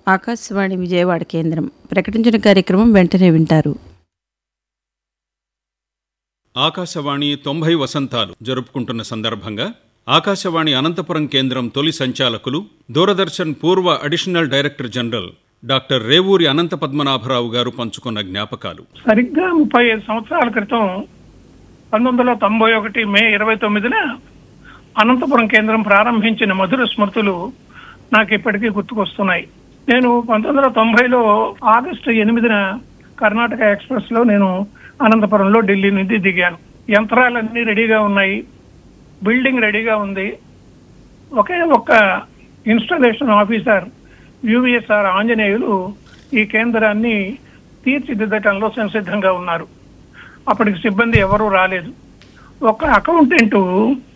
ఆకాశవాణి విజయవాడ కేంద్రం ప్రకటించిన కార్యక్రమం వెంటనే వింటారు ఆకాశవాణి తొంభై వసంతాలు జరుపుకుంటున్న సందర్భంగా ఆకాశవాణి అనంతపురం కేంద్రం తొలి సంచాలకులు దూరదర్శన్ పూర్వ additional director general doctor Revuri Anantha Padmanabharao గారు పంచుకున్న జ్ఞాపకాలు సరిగ్గా ముప్పై ఐదు సంవత్సరాల క్రితం పంతొమ్మిది వందల తొంభై ఒకటి మే ఇరవై తొమ్మిదిన అనంతపురం కేంద్రం ప్రారంభించిన మధుర స్మృతులు నాకు ఇప్పటికీ గుర్తుకొస్తున్నాయి నేను పంతొమ్మిది వందల తొంభైలో ఆగస్టు ఎనిమిదిన కర్ణాటక ఎక్స్ప్రెస్ లో నేను అనంతపురంలో ఢిల్లీ నుంచి దిగాను యంత్రాలన్నీ రెడీగా ఉన్నాయి బిల్డింగ్ రెడీగా ఉంది ఒకే ఒక్క ఇన్స్టాలేషన్ ఆఫీసర్ యువిఎస్ఆర్ ఆంజనేయులు ఈ కేంద్రాన్ని తీర్చిదిద్దటంలో సంసిద్ధంగా ఉన్నారు అప్పటికి సిబ్బంది ఎవరూ రాలేదు ఒక అకౌంటెంట్